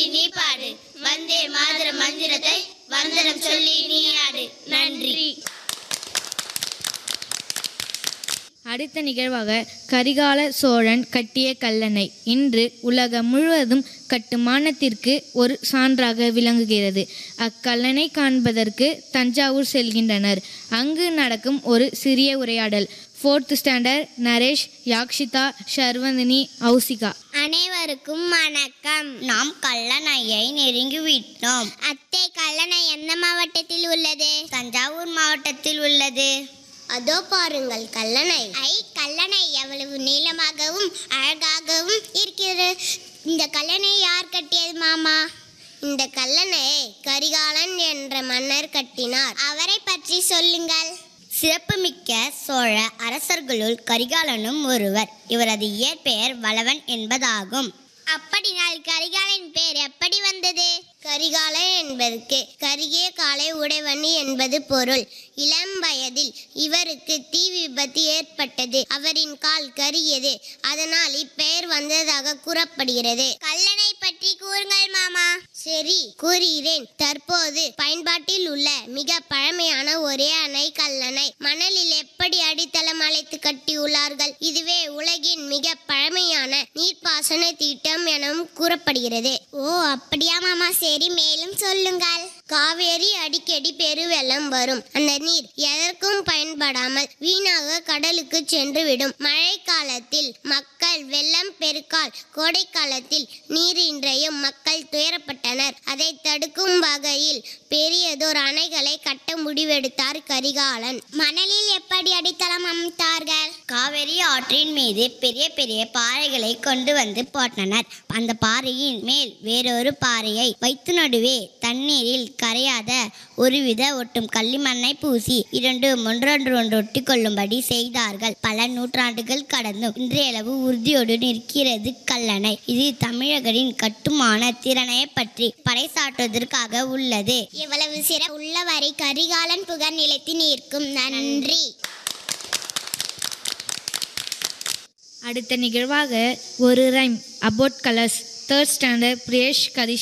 நீ பாடு வந்தே மாதர மந்திரத்தை வந்தனம் சொல்லி நீ ஆடு நன்றி அடுத்த நிகழ்வாக கரிகால சோழன் கட்டிய கல்லணை இன்று உலகம் முழுவதும் கட்டுமானத்திற்கு ஒரு சான்றாக விளங்குகிறது அக்கல்லணை காண்பதற்கு தஞ்சாவூர் செல்கின்றனர் அங்கு நடக்கும் ஒரு சிறிய உரையாடல் ஃபோர்த் ஸ்டாண்டர்ட் நரேஷ் யாக்ஷிதா ஷர்வந்தினி ஹவுசிகா அனைவருக்கும் வணக்கம் நாம் கல்லணையை நெருங்கிவிட்டோம் அத்தை கல்லணை எந்த மாவட்டத்தில் உள்ளது தஞ்சாவூர் மாவட்டத்தில் உள்ளது அதோ பாருங்கள் கல்லணை ஐ கல்லணை எவ்வளவு நீளமாகவும் அழகாகவும் இருக்கிறது இந்த கல்லணை யார் கட்டியது மாமா இந்த கல்லணையை கரிகாலன் என்ற மன்னர் கட்டினார் அவரை பற்றி சொல்லுங்கள் சிறப்புமிக்க சோழ அரசர்களுள் கரிகாலனும் ஒருவர் இவரது இயற்பெயர் வளவன் என்பதாகும் அப்படினால் கரிகாலன் பெயர் எப்படி வந்தது கரிகாலன் என்பதற்கு கருகிய காலை உடைவனி என்பது பொருள் இளம் வயதில் இவருக்கு தீ விபத்து ஏற்பட்டது அவரின் கால் கருகியது அதனால் இப்பெயர் வந்ததாக கூறப்படுகிறது கல்லணை பற்றி கூறுங்கள் மாமா சரி கூறுகிறேன் தற்போது பயன்பாட்டில் உள்ள மிக பழமையான ஒரே அணை கல்லணை மணலில் எப்படி அடித்தளம் அழைத்து கட்டியுள்ளார்கள் இதுவே உலகின் மிக பழமையான நீர்ப்பாசன திட்டம் எனவும் கூறப்படுகிறது ஓ அப்படியா மாமா சரி மேலும் சொல்லுங்கள் காவேரி அடிக்கடி பெருவெள்ளம் வரும் அந்த நீர் எதற்கும் பயன்படாமல் வீணாக கடலுக்கு சென்றுவிடும் மழை காலத்தில் மக்கள் வெள்ளம் பெருக்கால் கோடை காலத்தில் நீரின்றையும் மக்கள் துயரப்பட்டனர் அதை தடுக்கும் வகையில் பெரியதோர் அணைகளை கட்ட முடிவெடுத்தார் கரிகாலன் மணலில் எப்படி அடித்தளம் அமைத்தார்கள் காவேரி ஆற்றின் மீது பெரிய பெரிய பாறைகளை கொண்டு வந்து போட்டனர் அந்த பாறையின் மேல் வேறொரு பாறையை வைத்து நடுவே தண்ணீரில் கரையாத ஒருவித ஒட்டும் களிமண்ணை பூசி இரண்டு ஒன்றொன்று ஒன்று ஒட்டி கொள்ளும்படி செய்தார்கள் பல நூற்றாண்டுகள் கடந்தும் இன்றையளவு உறுதியோடு நிற்கிறது கல்லணை இது தமிழர்களின் கட்டுமான திறனை பற்றி பறைசாற்றுவதற்காக உள்ளது இவ்வளவு சிற உள்ளவரை கரிகாலன் புகழ் நிலைத்து நிற்கும் நன்றி அடுத்த நிகழ்வாக ஒரு rhyme about colours third standard Priyesh கதிஷ்